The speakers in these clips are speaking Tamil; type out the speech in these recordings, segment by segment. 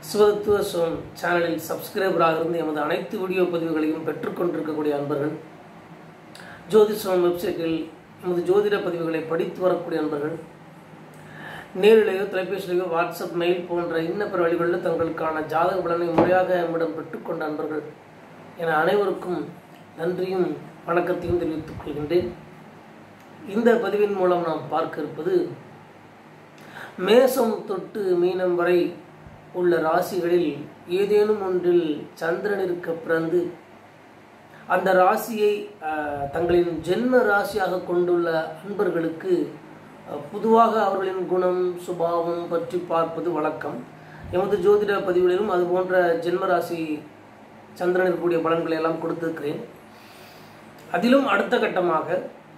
சிவதத்துவ சோம் சேனலில் சப்ஸ்கிரைபராக இருந்து எமது அனைத்து வீடியோ பதிவுகளையும் பெற்றுக்கொண்டிருக்கக்கூடிய அன்பர்கள் ஜோதிஷம் வெப்சைட்டில் எமது ஜோதிட பதிவுகளை படித்து வரக்கூடிய அன்பர்கள் நேரிலேயோ தொலைபேசியிலேயோ வாட்ஸ்அப் மெயில் போன்ற இன்ன பிற வழிகளில் தங்களுக்கான ஜாதக பலனை முறையாக நம்மிடம் பெற்றுக்கொண்ட அன்பர்கள் என அனைவருக்கும் நன்றியும் வணக்கத்தையும் தெரிவித்துக் கொள்கின்றேன் இந்த பதிவின் மூலம் நாம் பார்க்க இருப்பது மேசம் தொட்டு மீனம் வரை உள்ள ராசிகளில் ஏதேனும் ஒன்றில் சந்திரன் இருக்க பிறந்து அந்த ராசியை அஹ், தங்களின் ஜென்ம ராசியாக கொண்டுள்ள அன்பர்களுக்கு அஹ், பொதுவாக அவர்களின் குணம் சுபாவம் பற்றி பார்ப்பது வழக்கம் எமது ஜோதிட பதிவுகளிலும் அது போன்ற ஜென்ம ராசி சந்திரன் இருக்கக்கூடிய பலன்களை எல்லாம் கொடுத்திருக்கிறேன் அதிலும் அடுத்த கட்டமாக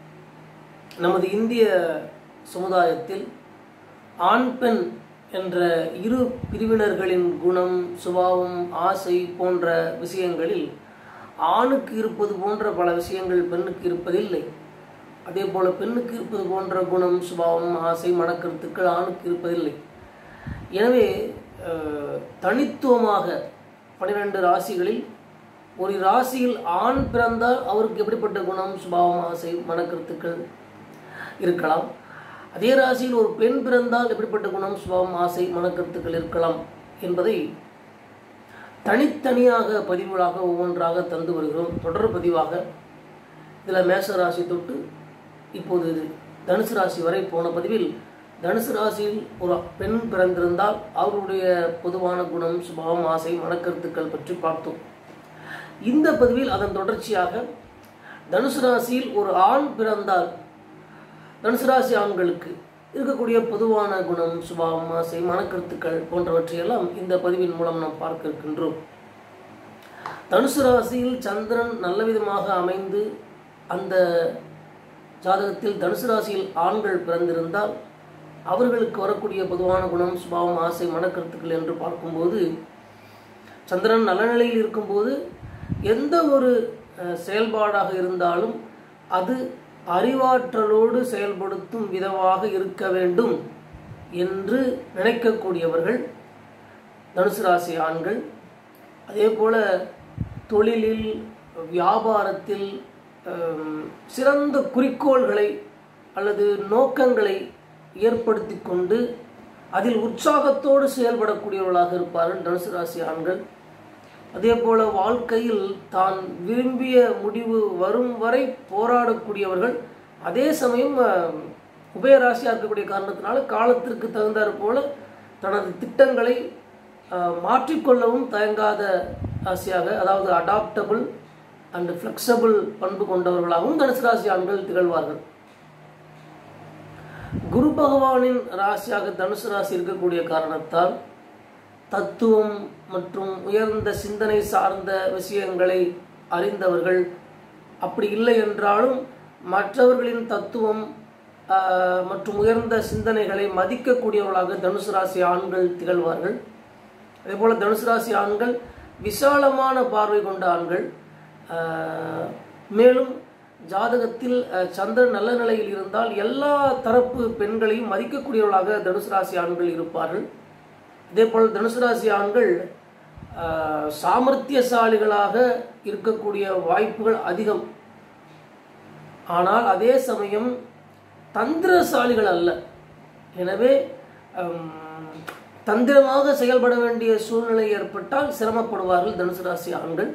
நமது இந்திய சமுதாயத்தில் ஆண் பெண் என்ற இரு பிரிவினர்களின் குணம் சுபாவம் ஆசை போன்ற விஷயங்களில் ஆணுக்கு இருப்பது போன்ற பல விஷயங்கள் பெண்ணுக்கு இருப்பதில்லை அதே போல பெண்ணுக்கு இருப்பது போன்ற குணம் சுபாவம் ஆசை மனக்கருத்துக்கள் ஆணுக்கு இருப்பதில்லை எனவே அஹ், தனித்துவமாக பன்னிரண்டு ராசிகளில் ஒரு ராசியில் ஆண் பிறந்தால் அவருக்கு எப்படிப்பட்ட குணம் சுபாவம் ஆசை மனக்கருத்துக்கள் இருக்கலாம் அதே ராசியில் ஒரு பெண் பிறந்தால் எப்படிப்பட்ட குணம் சுபாவம் ஆசை மனக்கருத்துக்கள் இருக்கலாம் என்பதை தனித்தனியாக பதிவுகளாக ஒவ்வொன்றாக தந்து வருகிறோம் தொடர் பதிவாக இதில் மேச ராசி தொட்டு இப்போது இது தனுசு ராசி வரை போன பதிவில் தனுசு ராசியில் ஒரு பெண் பிறந்திருந்தால் அவருடைய பொதுவான குணம் சுபாவம் ஆசை மனக்கருத்துக்கள் பற்றி பார்த்தோம் இந்த பதிவில் அதன் தொடர்ச்சியாக தனுசு ராசியில் ஒரு ஆண் பிறந்தால் தனுசு ராசி ஆண்களுக்கு இருக்கக்கூடிய பொதுவான குணம் சுபாவம் ஆசை மனக்கருத்துக்கள் போன்றவற்றையெல்லாம் இந்த பதிவின் மூலம் நாம் பார்க்க இருக்கின்றோம் தனுசு ராசியில் சந்திரன் நல்ல விதமாக அமைந்து அந்த ஜாதகத்தில் தனுசு ராசியில் ஆண்கள் பிறந்திருந்தால் அவர்களுக்கு வரக்கூடிய பொதுவான குணம் சுபாவம் ஆசை மனக்கருத்துக்கள் என்று பார்க்கும்போது சந்திரன் நல்ல நிலையில் இருக்கும்போது எந்த ஒரு அஹ், செயல்பாடாக இருந்தாலும் அது அறிவாற்றலோடு செயல்படுத்தும் விதமாக இருக்க வேண்டும் என்று நினைக்கக்கூடியவர்கள் தனுசு ராசி ஆண்கள் அதே போல தொழிலில் வியாபாரத்தில் ஹம், சிறந்த குறிக்கோள்களை அல்லது நோக்கங்களை ஏற்படுத்தி கொண்டு அதில் உற்சாகத்தோடு செயல்படக்கூடியவர்களாக இருப்பார்கள் தனுசு ராசி ஆண்கள் அதே போல வாழ்க்கையில் தான் விரும்பிய முடிவு வரும் வரை போராடக்கூடியவர்கள் அதே சமயம் அஹ், உபயராசியாக இருக்கக்கூடிய காரணத்தினால காலத்திற்கு தகுந்தாற் போல தனது திட்டங்களை அஹ், மாற்றிக்கொள்ளவும் தயங்காத ராசியாக அதாவது அடாப்டபிள் அண்ட் ஃப்ளெக்சபிள் பண்பு கொண்டவர்களாகவும் தனுசு ராசி ஆண்கள் திகழ்வார்கள் குரு பகவானின் ராசியாக தனுசு ராசி இருக்கக்கூடிய காரணத்தால் தத்துவம் மற்றும் உயர்ந்த சிந்தனை சார்ந்த விஷயங்களை அறிந்தவர்கள் அப்படி இல்லை என்றாலும் மற்றவர்களின் தத்துவம் ஆஹ், மற்றும் உயர்ந்த சிந்தனைகளை மதிக்கக்கூடியவர்களாக தனுசு ராசி ஆண்கள் திகழ்வார்கள் அதேபோல தனுசு ராசி ஆண்கள் விசாலமான பார்வை கொண்ட ஆண்கள் ஆஹ், மேலும் ஜாதகத்தில் அஹ், சந்திரன் நல்ல நிலையில் இருந்தால் எல்லா தரப்பு பெண்களையும் மதிக்கக்கூடியவர்களாக தனுசு ராசி ஆண்கள் இருப்பார்கள் இதேபோல் தனுசு ராசி ஆண்கள் ஆஹ், சாமர்த்தியசாலிகளாக இருக்கக்கூடிய வாய்ப்புகள் அதிகம் ஆனால் அதே சமயம் தந்திரசாலிகள் அல்ல எனவே ஹம், தந்திரமாக செயல்பட வேண்டிய சூழ்நிலை ஏற்பட்டால் சிரமப்படுவார்கள் தனுசு ராசி ஆண்கள்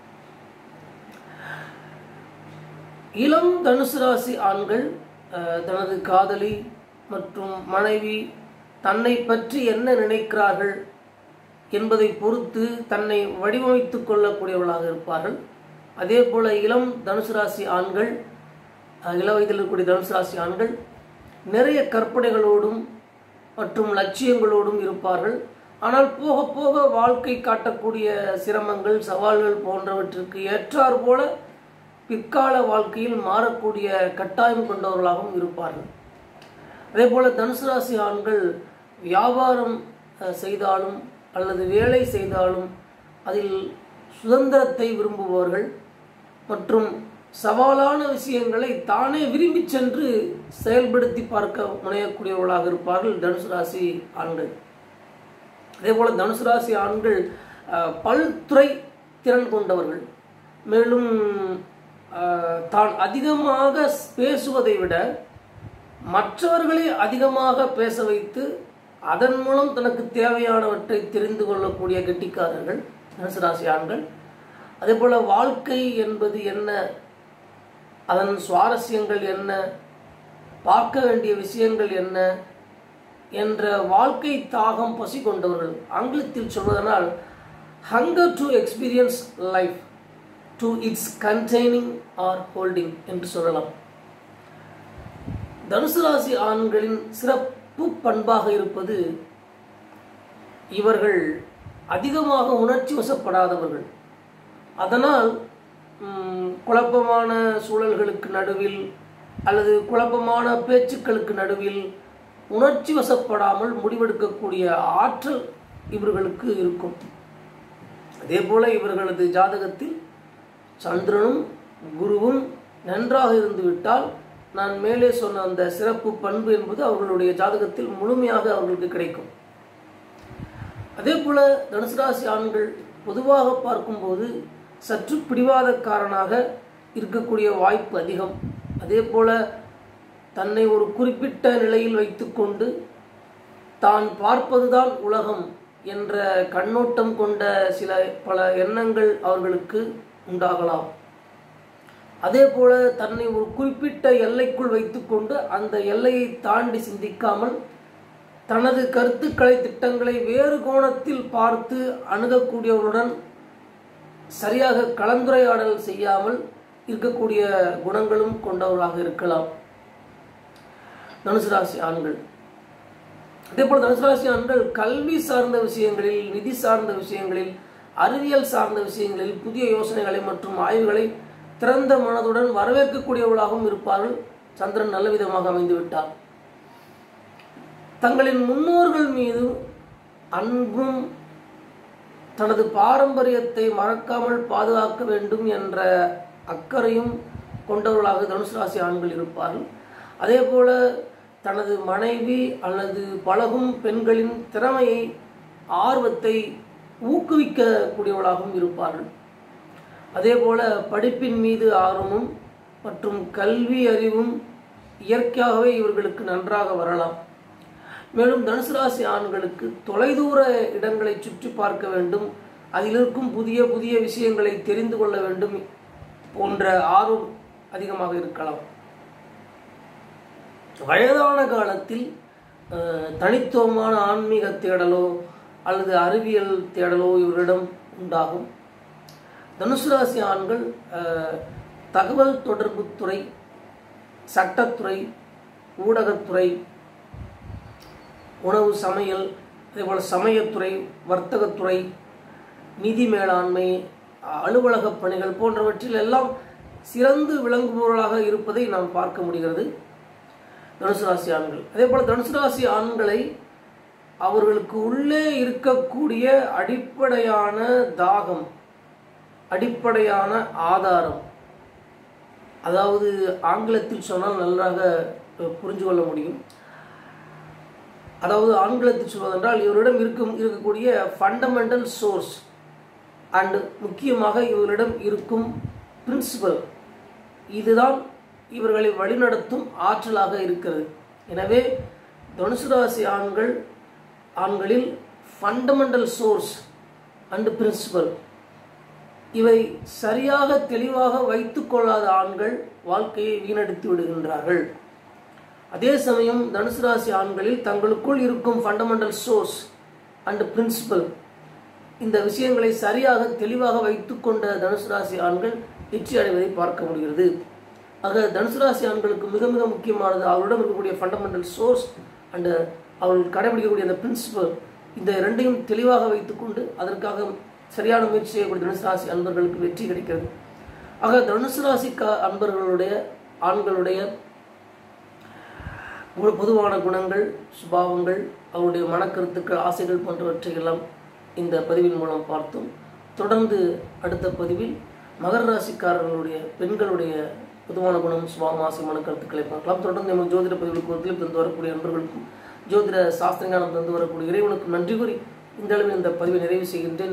இளம் தனுசு ராசி ஆண்கள் அஹ், தனது காதலி மற்றும் மனைவி தன்னை பற்றி என்ன நினைக்கிறார்கள் என்பதை பொறுத்து தன்னை வடிவமைத்துக் கொள்ளக்கூடியவர்களாக இருப்பார்கள் அதே போல இளம் தனுசு ராசி ஆண்கள் அஹ், இள வயதில் இருக்கக்கூடிய தனுசு ராசி ஆண்கள் நிறைய கற்பனைகளோடும் மற்றும் லட்சியங்களோடும் இருப்பார்கள் ஆனால் போக போக வாழ்க்கை காட்டக்கூடிய சிரமங்கள் சவால்கள் போன்றவற்றிற்கு ஏற்றார் போல பிற்கால வாழ்க்கையில் மாறக்கூடிய கட்டாயம் கொண்டவர்களாகவும் இருப்பார்கள் அதே போல தனுசு ராசி ஆண்கள் வியாபாரம் அஹ், செய்தாலும் அல்லது வேலை செய்தாலும் அதில் சுதந்திரத்தை விரும்புபவர்கள் மற்றும் சவாலான விஷயங்களை தானே விரும்பி சென்று செயல்படுத்தி பார்க்க முனையக்கூடியவர்களாக இருப்பார்கள் தனுசு ராசி ஆண்கள் அதே போல் தனுசு ராசி ஆண்கள் அஹ், பல்துறை திறன் கொண்டவர்கள் மேலும் அஹ், தான் அதிகமாக பேசுவதை விட மற்றவர்களை அதிகமாக பேச வைத்து அதன் மூலம் தனக்கு தேவையானவற்றை தெரிந்து கொள்ளக்கூடிய கெட்டிக்காரர்கள் தனுசு ராசி ஆண்கள் அதே போல் வாழ்க்கை என்பது என்ன அதன் சுவாரஸ்யங்கள் என்ன பார்க்க வேண்டிய விஷயங்கள் என்ன என்ற வாழ்க்கை தாகம் பசி கொண்டவர்கள் ஆங்கிலத்தில் சொல்வதனால் hunger to experience life to its containing or holding என்று சொல்லலாம் தனுசு ராசி ஆண்களின் சிறப்பு பண்பாக இருப்பது இவர்கள் அதிகமாக உணர்ச்சி வசப்படாதவர்கள் அதனால் ம், குழப்பமான சூழல்களுக்கு நடுவில் அல்லது குழப்பமான பேச்சுக்களுக்கு நடுவில் உணர்ச்சி வசப்படாமல் முடிவெடுக்கக்கூடிய ஆற்றல் இவர்களுக்கு இருக்கும் அதே போல இவர்களது ஜாதகத்தில் சந்திரனும் குருவும் நன்றாக இருந்துவிட்டால் நான் மேலே சொன்ன அந்த சிறப்பு பண்பு என்பது அவர்களுடைய ஜாதகத்தில் முழுமையாக அவர்களுக்கு கிடைக்கும் அதே போல தனுசு ராசி ஆண்கள் பொதுவாக பார்க்கும்போது சற்று பிடிவாதக்காரனாக இருக்கக்கூடிய வாய்ப்பு அதிகம் அதே போல தன்னை ஒரு குறிப்பிட்ட நிலையில் வைத்துக்கொண்டு தான் பார்ப்பதுதான் உலகம் என்ற கண்ணோட்டம் கொண்ட சில பல எண்ணங்கள் அவர்களுக்கு உண்டாகலாம் அதே போல தன்னை ஒரு குறிப்பிட்ட எல்லைக்குள் வைத்துக்கொண்டு அந்த எல்லையை தாண்டி சிந்திக்காமல் தனது கருத்துக்களை திட்டங்களை வேறு கோணத்தில் பார்த்து அணுகக்கூடியவருடன் சரியாக கலந்துரையாடல் செய்யாமல் இருக்கக்கூடிய குணங்களும் கொண்டவராக இருக்கலாம் தனுசு ராசி ஆண்கள் அதே போல தனுசு ராசி ஆண்கள் கல்வி சார்ந்த விஷயங்களில் நிதி சார்ந்த விஷயங்களில் அறிவியல் சார்ந்த விஷயங்களில் புதிய யோசனைகளை மற்றும் ஆய்வுகளை திறந்த மனதுடன் வரவேற்கக்கூடியவர்களாகவும் இருப்பார்கள் சந்திரன் நல்ல விதமாக அமைந்து விட்டார் தங்களின் முன்னோர்கள் மீது அன்பும் தனது பாரம்பரியத்தை மறக்காமல் பாதுகாக்க வேண்டும் என்ற அக்கறையும் கொண்டவர்களாக தனுசு ராசி ஆண்கள் இருப்பார்கள் அதே போல தனது மனைவி அல்லது பழகும் பெண்களின் திறமையை ஆர்வத்தை ஊக்குவிக்கக்கூடியவர்களாகவும் இருப்பார்கள் அதே போல படிப்பின் மீது ஆர்வமும் மற்றும் கல்வி அறிவும் இயற்கையாகவே இவர்களுக்கு நன்றாக வரலாம் மேலும் தனுசு ராசி ஆண்களுக்கு தொலைதூர இடங்களை சுற்றி பார்க்க வேண்டும் அதில் இருக்கும் புதிய புதிய விஷயங்களை தெரிந்து கொள்ள வேண்டும் போன்ற ஆர்வம் அதிகமாக இருக்கலாம் வயதான காலத்தில் அஹ், தனித்துவமான ஆன்மீக தேடலோ அல்லது அறிவியல் தேடலோ இவரிடம் உண்டாகும் தனுசு ராசி ஆண்கள் அஹ், தகவல் தொடர்புத்துறை சட்டத்துறை ஊடகத்துறை உணவு சமையல் அதேபோல் சமயத்துறை வர்த்தகத்துறை நிதி மேலாண்மை அலுவலக பணிகள் போன்றவற்றில் எல்லாம் சிறந்து விளங்குபவர்களாக இருப்பதை நாம் பார்க்க முடிகிறது தனுசு ராசி ஆண்கள் அதே போல் தனுசு ராசி ஆண்களை அவர்களுக்கு உள்ளே இருக்கக்கூடிய அடிப்படையான தாகம் அடிப்படையான ஆதாரம் அதாவது ஆங்கிலத்தில் சொன்னால் நன்றாக அஹ், புரிந்து கொள்ள முடியும் அதாவது ஆங்கிலத்தில் சொல்வதென்றால் இவரிடம் இருக்கும் இருக்கக்கூடிய ஃபண்டமெண்டல் சோர்ஸ் அண்டு முக்கியமாக இவரிடம் இருக்கும் பிரின்சிபல் இதுதான் இவர்களை வழிநடத்தும் ஆற்றலாக இருக்கிறது எனவே தனுசு ராசி ஆண்கள் ஆண்களில் ஃபண்டமெண்டல் சோர்ஸ் அண்டு பிரின்சிபல் இவை சரியாக தெளிவாக வைத்துக்கொள்ளாத ஆண்கள் வாழ்க்கையை வீணடித்து விடுகின்றார்கள் அதே சமயம் தனுசு ராசி ஆண்களில் தங்களுக்குள் இருக்கும் ஃபண்டமெண்டல் சோர்ஸ் அண்ட் பிரின்சிபல் இந்த விஷயங்களை சரியாக தெளிவாக வைத்துக்கொண்ட தனுசு ராசி ஆண்கள் வெற்றி அடைவதை பார்க்க முடிகிறது ஆக தனுசு ராசி ஆண்களுக்கு மிக மிக முக்கியமானது அவரிடம் இருக்கக்கூடிய ஃபண்டமெண்டல் சோர்ஸ் அண்ட் அவர்கள் கடைபிடிக்கக்கூடிய அந்த பிரின்சிபல் இந்த இரண்டையும் தெளிவாக வைத்துக்கொண்டு அதற்காக சரியான முயற்சி செய்யக்கூடிய தனுசு ராசி அன்பர்களுக்கு வெற்றி கிடைக்கிறது ஆக தனுசு ராசி க அன்பர்களுடைய ஆண்களுடைய கு- பொதுவான குணங்கள் சுபாவங்கள் அவருடைய மனக்கருத்துக்கள் ஆசைகள் போன்றவற்றை எல்லாம் இந்த பதிவின் மூலம் பார்த்தோம் தொடர்ந்து அடுத்த பதிவில் மகர ராசிக்காரர்களுடைய பெண்களுடைய பொதுவான குணம் சுபாவம் ஆசை மனக்கருத்துக்களை பார்க்கலாம் தொடர்ந்து நமக்கு ஜோதிட பதிவுகளுக்கு ஒத்துழைப்பு தந்து வரக்கூடிய நண்பர்களுக்கும் ஜோதிட சாஸ்திரஞானம் தந்து வரக்கூடிய இறைவனுக்கும் நன்றி கூறி இந்த அளவில் இந்த பதிவை நிறைவு செய்கின்றேன்